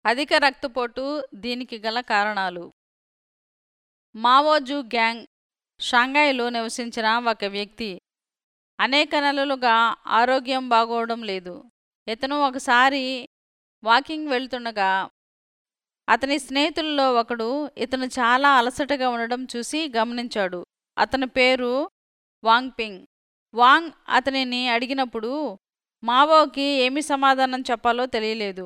అధిక రక్తపోటు దీనికి గల కారణాలు మావోజు గ్యాంగ్ షాంఘాయిలో నివసించిన ఒక వ్యక్తి అనేక నెలలుగా ఆరోగ్యం బాగోవడం లేదు ఇతను ఒకసారి వాకింగ్ వెళ్తుండగా అతని స్నేహితుల్లో ఒకడు ఇతను చాలా అలసటగా ఉండడం చూసి గమనించాడు అతని పేరు వాంగ్ పింగ్ వాంగ్ అతనిని అడిగినప్పుడు మావోకి ఏమి సమాధానం చెప్పాలో తెలియలేదు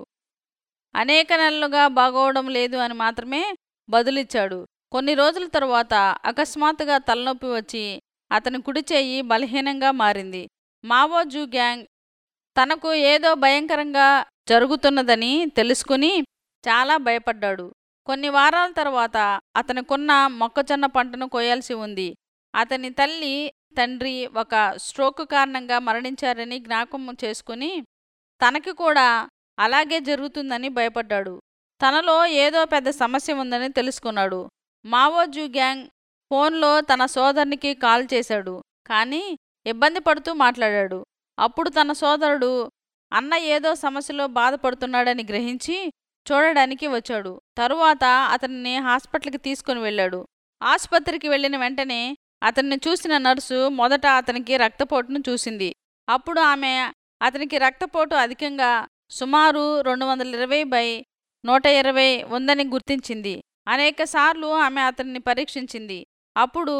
అనేక నెలలుగా బాగోవడం లేదు అని మాత్రమే బదులిచ్చాడు కొన్ని రోజుల తరువాత అకస్మాత్తుగా తలనొప్పి వచ్చి అతని కుడి చేయి బలహీనంగా మారింది మావోజు గ్యాంగ్ తనకు ఏదో భయంకరంగా జరుగుతున్నదని తెలుసుకుని చాలా భయపడ్డాడు కొన్ని వారాల తర్వాత అతనికున్న మొక్కజొన్న పంటను కోయాల్సి ఉంది అతని తల్లి తండ్రి ఒక స్ట్రోక్ కారణంగా మరణించారని జ్ఞాపకం చేసుకుని తనకి కూడా అలాగే జరుగుతుందని భయపడ్డాడు తనలో ఏదో పెద్ద సమస్య ఉందని తెలుసుకున్నాడు మావోజు గ్యాంగ్ ఫోన్లో తన సోదరునికి కాల్ చేశాడు కానీ ఇబ్బంది పడుతూ మాట్లాడాడు అప్పుడు తన సోదరుడు అన్న ఏదో సమస్యలో బాధపడుతున్నాడని గ్రహించి చూడడానికి వచ్చాడు తరువాత అతన్ని హాస్పిటల్కి తీసుకుని వెళ్ళాడు ఆసుపత్రికి వెళ్ళిన వెంటనే అతన్ని చూసిన నర్సు మొదట అతనికి రక్తపోటును చూసింది అప్పుడు ఆమె అతనికి రక్తపోటు అధికంగా సుమారు రెండు వందల ఇరవై బై నూట ఇరవై ఉందని గుర్తించింది అనేకసార్లు ఆమె అతన్ని పరీక్షించింది అప్పుడు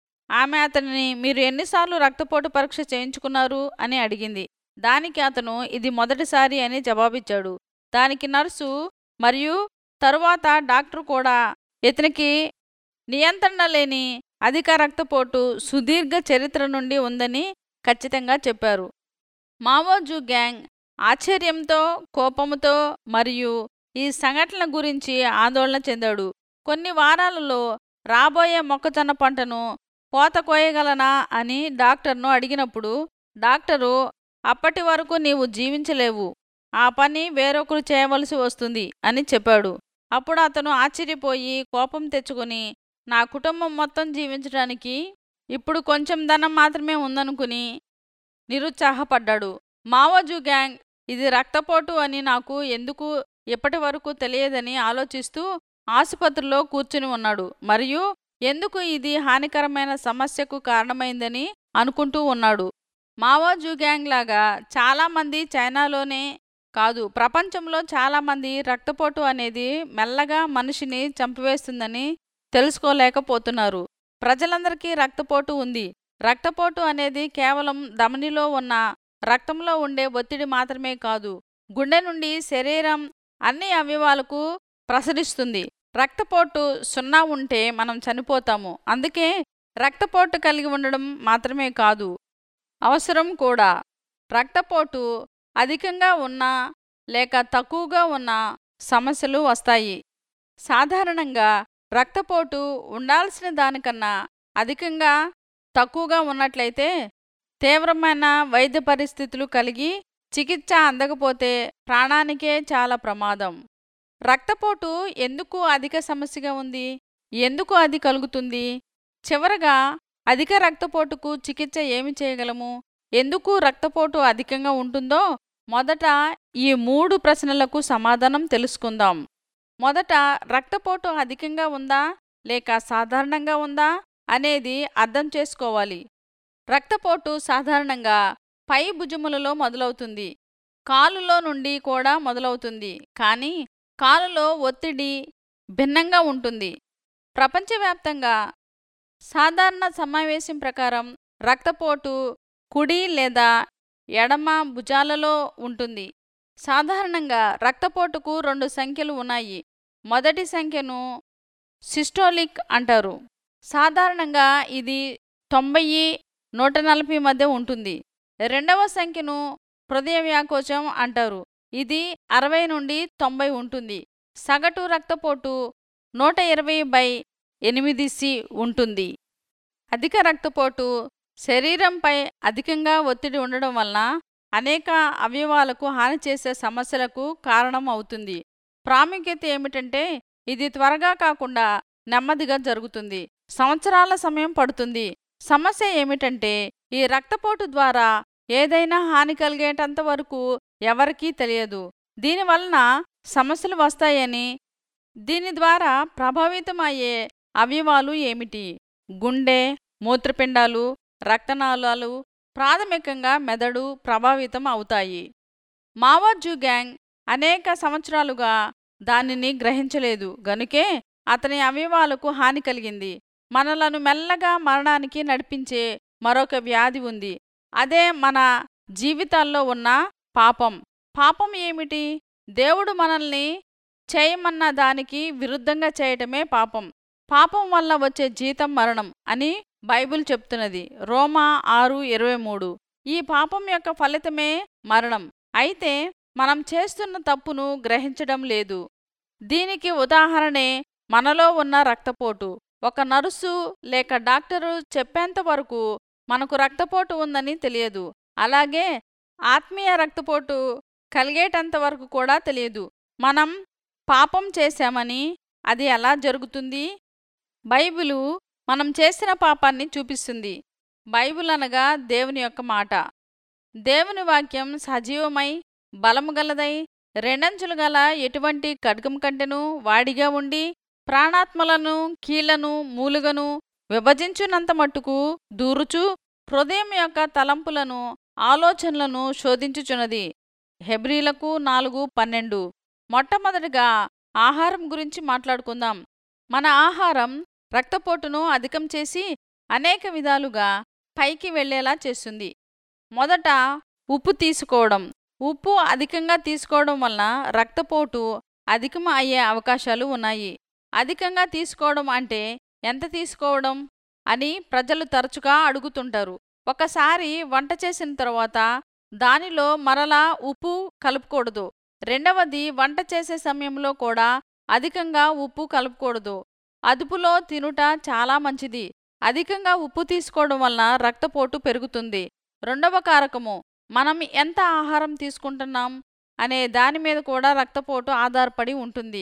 ఆమె అతనిని మీరు ఎన్నిసార్లు రక్తపోటు పరీక్ష చేయించుకున్నారు అని అడిగింది దానికి అతను ఇది మొదటిసారి అని జవాబిచ్చాడు దానికి నర్సు మరియు తరువాత డాక్టర్ కూడా ఇతనికి నియంత్రణ లేని అధిక రక్తపోటు సుదీర్ఘ చరిత్ర నుండి ఉందని ఖచ్చితంగా చెప్పారు మావోజు గ్యాంగ్ ఆశ్చర్యంతో కోపముతో మరియు ఈ సంఘటన గురించి ఆందోళన చెందాడు కొన్ని వారాలలో రాబోయే మొక్కజొన్న పంటను కోత కోయగలనా అని డాక్టర్ను అడిగినప్పుడు డాక్టరు అప్పటి వరకు నీవు జీవించలేవు ఆ పని వేరొకరు చేయవలసి వస్తుంది అని చెప్పాడు అప్పుడు అతను ఆశ్చర్యపోయి కోపం తెచ్చుకొని నా కుటుంబం మొత్తం జీవించడానికి ఇప్పుడు కొంచెం ధనం మాత్రమే ఉందనుకుని నిరుత్సాహపడ్డాడు మావోజు గ్యాంగ్ ఇది రక్తపోటు అని నాకు ఎందుకు ఇప్పటి వరకు తెలియదని ఆలోచిస్తూ ఆసుపత్రిలో కూర్చుని ఉన్నాడు మరియు ఎందుకు ఇది హానికరమైన సమస్యకు కారణమైందని అనుకుంటూ ఉన్నాడు మావోజు గ్యాంగ్ లాగా చాలామంది చైనాలోనే కాదు ప్రపంచంలో చాలామంది రక్తపోటు అనేది మెల్లగా మనిషిని చంపివేస్తుందని తెలుసుకోలేకపోతున్నారు ప్రజలందరికీ రక్తపోటు ఉంది రక్తపోటు అనేది కేవలం ధమనిలో ఉన్న రక్తంలో ఉండే ఒత్తిడి మాత్రమే కాదు గుండె నుండి శరీరం అన్ని అవయవాలకు ప్రసరిస్తుంది రక్తపోటు సున్నా ఉంటే మనం చనిపోతాము అందుకే రక్తపోటు కలిగి ఉండడం మాత్రమే కాదు అవసరం కూడా రక్తపోటు అధికంగా ఉన్నా లేక తక్కువగా ఉన్న సమస్యలు వస్తాయి సాధారణంగా రక్తపోటు ఉండాల్సిన దానికన్నా అధికంగా తక్కువగా ఉన్నట్లయితే తీవ్రమైన వైద్య పరిస్థితులు కలిగి చికిత్స అందకపోతే ప్రాణానికే చాలా ప్రమాదం రక్తపోటు ఎందుకు అధిక సమస్యగా ఉంది ఎందుకు అది కలుగుతుంది చివరగా అధిక రక్తపోటుకు చికిత్స ఏమి చేయగలము ఎందుకు రక్తపోటు అధికంగా ఉంటుందో మొదట ఈ మూడు ప్రశ్నలకు సమాధానం తెలుసుకుందాం మొదట రక్తపోటు అధికంగా ఉందా లేక సాధారణంగా ఉందా అనేది అర్థం చేసుకోవాలి రక్తపోటు సాధారణంగా పై భుజములలో మొదలవుతుంది కాలులో నుండి కూడా మొదలవుతుంది కానీ కాలులో ఒత్తిడి భిన్నంగా ఉంటుంది ప్రపంచవ్యాప్తంగా సాధారణ సమావేశం ప్రకారం రక్తపోటు కుడి లేదా ఎడమ భుజాలలో ఉంటుంది సాధారణంగా రక్తపోటుకు రెండు సంఖ్యలు ఉన్నాయి మొదటి సంఖ్యను సిస్టోలిక్ అంటారు సాధారణంగా ఇది తొంభై నూట నలభై మధ్య ఉంటుంది రెండవ సంఖ్యను హృదయ వ్యాకోచం అంటారు ఇది అరవై నుండి తొంభై ఉంటుంది సగటు రక్తపోటు నూట ఇరవై బై ఎనిమిది సి ఉంటుంది అధిక రక్తపోటు శరీరంపై అధికంగా ఒత్తిడి ఉండడం వలన అనేక అవయవాలకు హాని చేసే సమస్యలకు కారణం అవుతుంది ప్రాముఖ్యత ఏమిటంటే ఇది త్వరగా కాకుండా నెమ్మదిగా జరుగుతుంది సంవత్సరాల సమయం పడుతుంది సమస్య ఏమిటంటే ఈ రక్తపోటు ద్వారా ఏదైనా హాని కలిగేటంత వరకు ఎవరికీ తెలియదు దీనివలన సమస్యలు వస్తాయని దీని ద్వారా ప్రభావితమయ్యే అవయవాలు ఏమిటి గుండె మూత్రపిండాలు రక్తనాళాలు ప్రాథమికంగా మెదడు ప్రభావితం అవుతాయి మావోజు గ్యాంగ్ అనేక సంవత్సరాలుగా దానిని గ్రహించలేదు గనుకే అతని అవయవాలకు హాని కలిగింది మనలను మెల్లగా మరణానికి నడిపించే మరొక వ్యాధి ఉంది అదే మన జీవితాల్లో ఉన్న పాపం పాపం ఏమిటి దేవుడు మనల్ని చేయమన్న దానికి విరుద్ధంగా చేయటమే పాపం పాపం వల్ల వచ్చే జీతం మరణం అని బైబిల్ చెప్తున్నది రోమా ఆరు ఇరవై మూడు ఈ పాపం యొక్క ఫలితమే మరణం అయితే మనం చేస్తున్న తప్పును గ్రహించడం లేదు దీనికి ఉదాహరణే మనలో ఉన్న రక్తపోటు ఒక నర్సు లేక డాక్టరు చెప్పేంత వరకు మనకు రక్తపోటు ఉందని తెలియదు అలాగే ఆత్మీయ రక్తపోటు కలిగేటంత వరకు కూడా తెలియదు మనం పాపం చేశామని అది ఎలా జరుగుతుంది బైబిలు మనం చేసిన పాపాన్ని చూపిస్తుంది బైబిల్ అనగా దేవుని యొక్క మాట దేవుని వాక్యం సజీవమై బలము గలదై రెండంచులు గల ఎటువంటి ఖడ్గం కంటెను వాడిగా ఉండి ప్రాణాత్మలను కీళ్లను మూలుగను విభజించునంత మట్టుకు దూరుచు హృదయం యొక్క తలంపులను ఆలోచనలను శోధించుచున్నది హెబ్రీలకు నాలుగు పన్నెండు మొట్టమొదటిగా ఆహారం గురించి మాట్లాడుకుందాం మన ఆహారం రక్తపోటును అధికం చేసి అనేక విధాలుగా పైకి వెళ్లేలా చేస్తుంది మొదట ఉప్పు తీసుకోవడం ఉప్పు అధికంగా తీసుకోవడం వలన రక్తపోటు అధికం అయ్యే అవకాశాలు ఉన్నాయి అధికంగా తీసుకోవడం అంటే ఎంత తీసుకోవడం అని ప్రజలు తరచుగా అడుగుతుంటారు ఒకసారి వంట చేసిన తర్వాత దానిలో మరలా ఉప్పు కలుపుకూడదు రెండవది వంట చేసే సమయంలో కూడా అధికంగా ఉప్పు కలుపుకూడదు అదుపులో తినుట చాలా మంచిది అధికంగా ఉప్పు తీసుకోవడం వలన రక్తపోటు పెరుగుతుంది రెండవ కారకము మనం ఎంత ఆహారం తీసుకుంటున్నాం అనే దాని మీద కూడా రక్తపోటు ఆధారపడి ఉంటుంది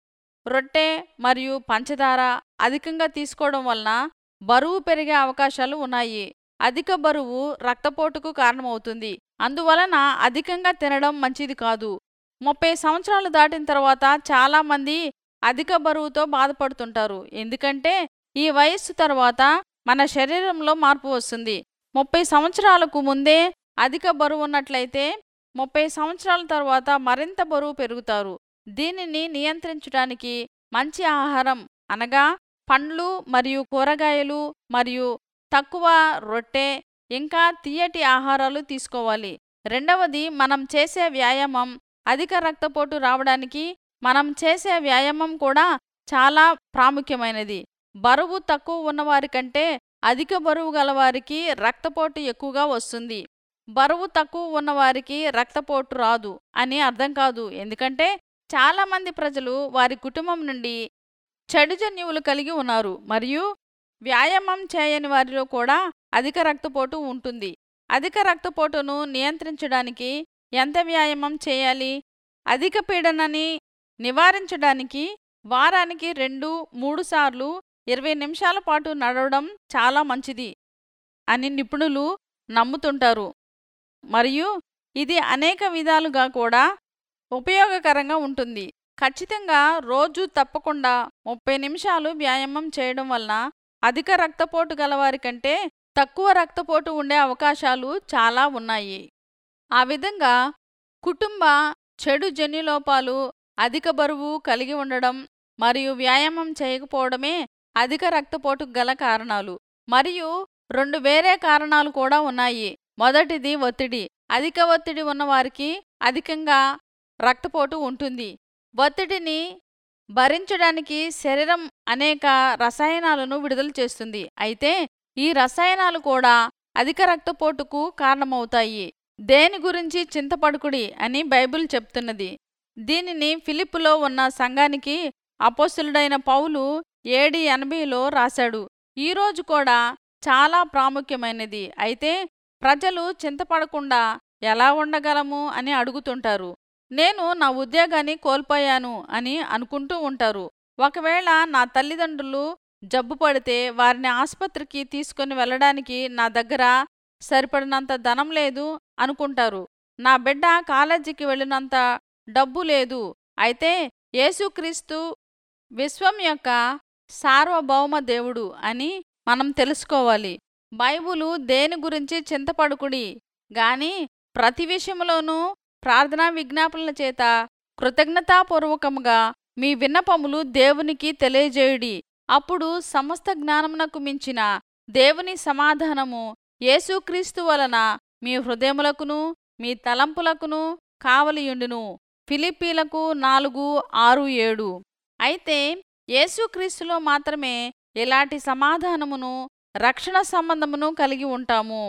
రొట్టె మరియు పంచదార అధికంగా తీసుకోవడం వలన బరువు పెరిగే అవకాశాలు ఉన్నాయి అధిక బరువు రక్తపోటుకు కారణమవుతుంది అందువలన అధికంగా తినడం మంచిది కాదు ముప్పై సంవత్సరాలు దాటిన తర్వాత చాలామంది అధిక బరువుతో బాధపడుతుంటారు ఎందుకంటే ఈ వయస్సు తర్వాత మన శరీరంలో మార్పు వస్తుంది ముప్పై సంవత్సరాలకు ముందే అధిక బరువు ఉన్నట్లయితే ముప్పై సంవత్సరాల తర్వాత మరింత బరువు పెరుగుతారు దీనిని నియంత్రించడానికి మంచి ఆహారం అనగా పండ్లు మరియు కూరగాయలు మరియు తక్కువ రొట్టె ఇంకా తీయటి ఆహారాలు తీసుకోవాలి రెండవది మనం చేసే వ్యాయామం అధిక రక్తపోటు రావడానికి మనం చేసే వ్యాయామం కూడా చాలా ప్రాముఖ్యమైనది బరువు తక్కువ ఉన్నవారి కంటే అధిక బరువు గలవారికి రక్తపోటు ఎక్కువగా వస్తుంది బరువు తక్కువ ఉన్నవారికి రక్తపోటు రాదు అని అర్థం కాదు ఎందుకంటే చాలామంది ప్రజలు వారి కుటుంబం నుండి చెడు జన్యువులు కలిగి ఉన్నారు మరియు వ్యాయామం చేయని వారిలో కూడా అధిక రక్తపోటు ఉంటుంది అధిక రక్తపోటును నియంత్రించడానికి ఎంత వ్యాయామం చేయాలి అధిక పీడనని నివారించడానికి వారానికి రెండు మూడు సార్లు ఇరవై నిమిషాల పాటు నడవడం చాలా మంచిది అని నిపుణులు నమ్ముతుంటారు మరియు ఇది అనేక విధాలుగా కూడా ఉపయోగకరంగా ఉంటుంది ఖచ్చితంగా రోజు తప్పకుండా ముప్పై నిమిషాలు వ్యాయామం చేయడం వలన అధిక రక్తపోటు గలవారి కంటే తక్కువ రక్తపోటు ఉండే అవకాశాలు చాలా ఉన్నాయి ఆ విధంగా కుటుంబ చెడు జన్యులోపాలు అధిక బరువు కలిగి ఉండడం మరియు వ్యాయామం చేయకపోవడమే అధిక రక్తపోటు గల కారణాలు మరియు రెండు వేరే కారణాలు కూడా ఉన్నాయి మొదటిది ఒత్తిడి అధిక ఒత్తిడి ఉన్నవారికి అధికంగా రక్తపోటు ఉంటుంది ఒత్తిడిని భరించడానికి శరీరం అనేక రసాయనాలను విడుదల చేస్తుంది అయితే ఈ రసాయనాలు కూడా అధిక రక్తపోటుకు కారణమవుతాయి దేని గురించి చింతపడుకుడి అని బైబిల్ చెప్తున్నది దీనిని ఫిలిప్పులో ఉన్న సంఘానికి అపోస్తులుడైన పౌలు ఏడి ఎనభైలో రాశాడు ఈరోజు కూడా చాలా ప్రాముఖ్యమైనది అయితే ప్రజలు చింతపడకుండా ఎలా ఉండగలము అని అడుగుతుంటారు నేను నా ఉద్యోగాన్ని కోల్పోయాను అని అనుకుంటూ ఉంటారు ఒకవేళ నా తల్లిదండ్రులు జబ్బు పడితే వారిని ఆసుపత్రికి తీసుకుని వెళ్ళడానికి నా దగ్గర సరిపడినంత ధనం లేదు అనుకుంటారు నా బిడ్డ కాలేజీకి వెళ్ళినంత డబ్బు లేదు అయితే యేసుక్రీస్తు విశ్వం యొక్క సార్వభౌమ దేవుడు అని మనం తెలుసుకోవాలి బైబులు దేని గురించి చింతపడుకుడి గాని ప్రతి విషయంలోనూ ప్రార్థనా విజ్ఞాపనల చేత కృతజ్ఞతాపూర్వకముగా మీ విన్నపములు దేవునికి తెలియజేయుడి అప్పుడు సమస్త జ్ఞానమునకు మించిన దేవుని సమాధానము యేసుక్రీస్తు వలన మీ హృదయములకును మీ తలంపులకును కావలియుండును ఫిలిప్పీలకు నాలుగు ఆరు ఏడు అయితే యేసుక్రీస్తులో మాత్రమే ఇలాంటి సమాధానమును రక్షణ సంబంధమును కలిగి ఉంటాము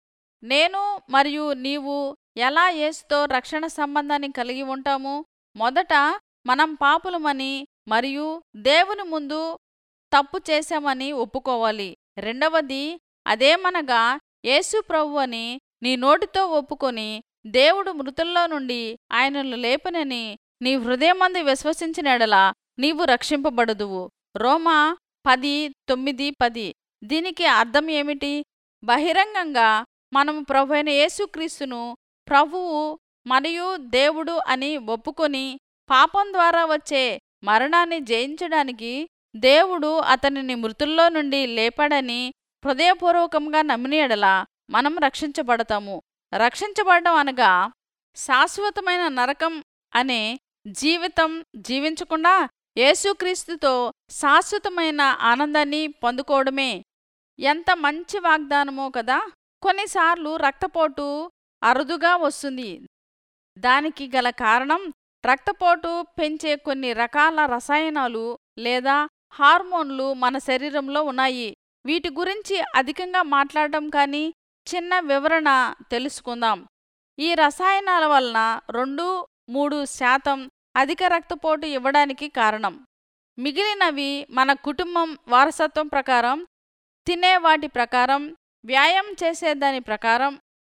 నేను మరియు నీవు ఎలా యేసుతో రక్షణ సంబంధాన్ని కలిగి ఉంటాము మొదట మనం పాపులమని మరియు దేవుని ముందు తప్పు చేశామని ఒప్పుకోవాలి రెండవది అదేమనగా యేసు ప్రభు అని నీ నోటితో ఒప్పుకొని దేవుడు మృతుల్లో నుండి ఆయనను లేపనని నీ హృదయమందు విశ్వసించినడలా నీవు రక్షింపబడదువు రోమా పది తొమ్మిది పది దీనికి అర్థం ఏమిటి బహిరంగంగా మనము ప్రభు అయిన యేసుక్రీస్తును ప్రభువు మరియు దేవుడు అని ఒప్పుకొని పాపం ద్వారా వచ్చే మరణాన్ని జయించడానికి దేవుడు అతనిని మృతుల్లో నుండి లేపాడని హృదయపూర్వకంగా నమ్మిన ఎడల మనం రక్షించబడతాము రక్షించబడడం అనగా శాశ్వతమైన నరకం అనే జీవితం జీవించకుండా యేసుక్రీస్తుతో శాశ్వతమైన ఆనందాన్ని పొందుకోవడమే ఎంత మంచి వాగ్దానమో కదా కొన్నిసార్లు రక్తపోటు అరుదుగా వస్తుంది దానికి గల కారణం రక్తపోటు పెంచే కొన్ని రకాల రసాయనాలు లేదా హార్మోన్లు మన శరీరంలో ఉన్నాయి వీటి గురించి అధికంగా మాట్లాడటం కానీ చిన్న వివరణ తెలుసుకుందాం ఈ రసాయనాల వలన రెండు మూడు శాతం అధిక రక్తపోటు ఇవ్వడానికి కారణం మిగిలినవి మన కుటుంబం వారసత్వం ప్రకారం తినే వాటి ప్రకారం వ్యాయామం చేసేదాని ప్రకారం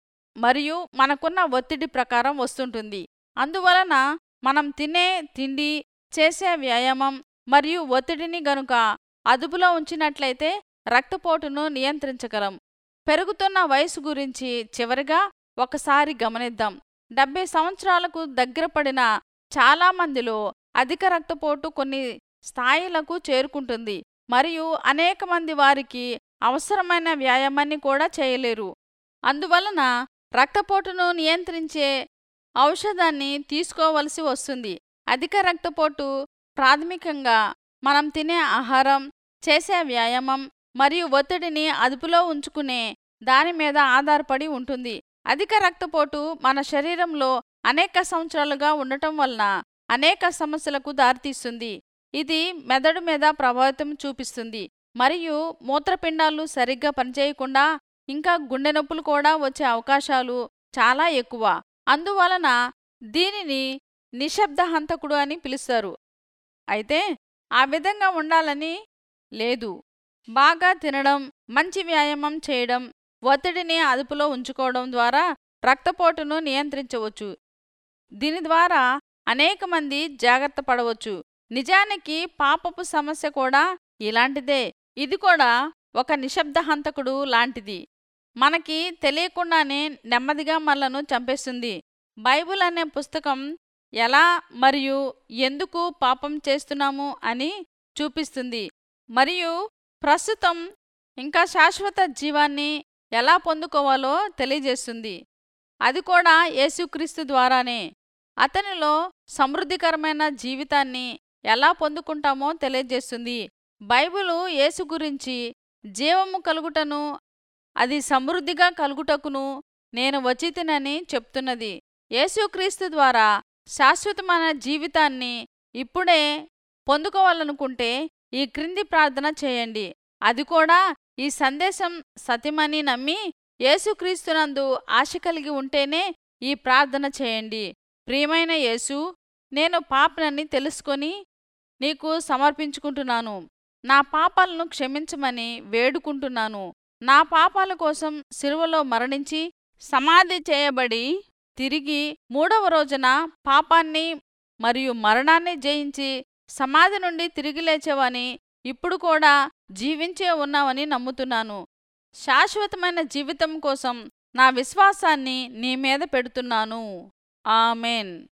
మరియు మనకున్న ఒత్తిడి ప్రకారం వస్తుంటుంది అందువలన మనం తినే తిండి చేసే వ్యాయామం మరియు ఒత్తిడిని గనుక అదుపులో ఉంచినట్లయితే రక్తపోటును నియంత్రించగలం పెరుగుతున్న వయసు గురించి చివరిగా ఒకసారి గమనిద్దాం డెబ్బై సంవత్సరాలకు దగ్గర పడిన చాలామందిలో అధిక రక్తపోటు కొన్ని స్థాయిలకు చేరుకుంటుంది మరియు అనేక మంది వారికి అవసరమైన వ్యాయామాన్ని కూడా చేయలేరు అందువలన రక్తపోటును నియంత్రించే ఔషధాన్ని తీసుకోవలసి వస్తుంది అధిక రక్తపోటు ప్రాథమికంగా మనం తినే ఆహారం చేసే వ్యాయామం మరియు ఒత్తిడిని అదుపులో ఉంచుకునే దాని మీద ఆధారపడి ఉంటుంది అధిక రక్తపోటు మన శరీరంలో అనేక సంవత్సరాలుగా ఉండటం వలన అనేక సమస్యలకు దారితీస్తుంది ఇది మెదడు మీద ప్రభావితం చూపిస్తుంది మరియు మూత్రపిండాలు సరిగ్గా పనిచేయకుండా ఇంకా గుండె నొప్పులు కూడా వచ్చే అవకాశాలు చాలా ఎక్కువ అందువలన దీనిని నిశ్శబ్ద హంతకుడు అని పిలుస్తారు అయితే ఆ విధంగా ఉండాలని లేదు బాగా తినడం మంచి వ్యాయామం చేయడం ఒత్తిడిని అదుపులో ఉంచుకోవడం ద్వారా రక్తపోటును నియంత్రించవచ్చు దీని ద్వారా అనేక మంది జాగ్రత్త పడవచ్చు నిజానికి పాపపు సమస్య కూడా ఇలాంటిదే ఇది కూడా ఒక నిశ్శబ్ద హంతకుడు లాంటిది మనకి తెలియకుండానే నెమ్మదిగా మనలను చంపేస్తుంది బైబిల్ అనే పుస్తకం ఎలా మరియు ఎందుకు పాపం చేస్తున్నాము అని చూపిస్తుంది మరియు ప్రస్తుతం ఇంకా శాశ్వత జీవాన్ని ఎలా పొందుకోవాలో తెలియజేస్తుంది అది కూడా యేసుక్రీస్తు ద్వారానే అతనిలో సమృద్ధికరమైన జీవితాన్ని ఎలా పొందుకుంటామో తెలియజేస్తుంది బైబిలు యేసు గురించి జీవము కలుగుటను అది సమృద్ధిగా కలుగుటకును నేను వచ్చితినని చెప్తున్నది యేసుక్రీస్తు ద్వారా శాశ్వతమైన జీవితాన్ని ఇప్పుడే పొందుకోవాలనుకుంటే ఈ క్రింది ప్రార్థన చేయండి అది కూడా ఈ సందేశం సత్యమని నమ్మి యేసుక్రీస్తునందు ఆశ కలిగి ఉంటేనే ఈ ప్రార్థన చేయండి ప్రియమైన యేసు నేను పాపనని తెలుసుకొని నీకు సమర్పించుకుంటున్నాను నా పాపాలను క్షమించమని వేడుకుంటున్నాను నా పాపాల కోసం సిలువలో మరణించి సమాధి చేయబడి తిరిగి మూడవ రోజున పాపాన్ని మరియు మరణాన్ని జయించి సమాధి నుండి తిరిగి లేచేవని ఇప్పుడు కూడా జీవించే ఉన్నావని నమ్ముతున్నాను శాశ్వతమైన జీవితం కోసం నా విశ్వాసాన్ని నీ మీద పెడుతున్నాను ఆమెన్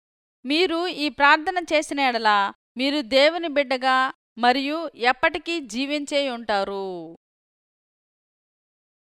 మీరు ఈ ప్రార్థన చేసిన ఎడల మీరు దేవుని బిడ్డగా మరియు ఎప్పటికీ జీవించే ఉంటారు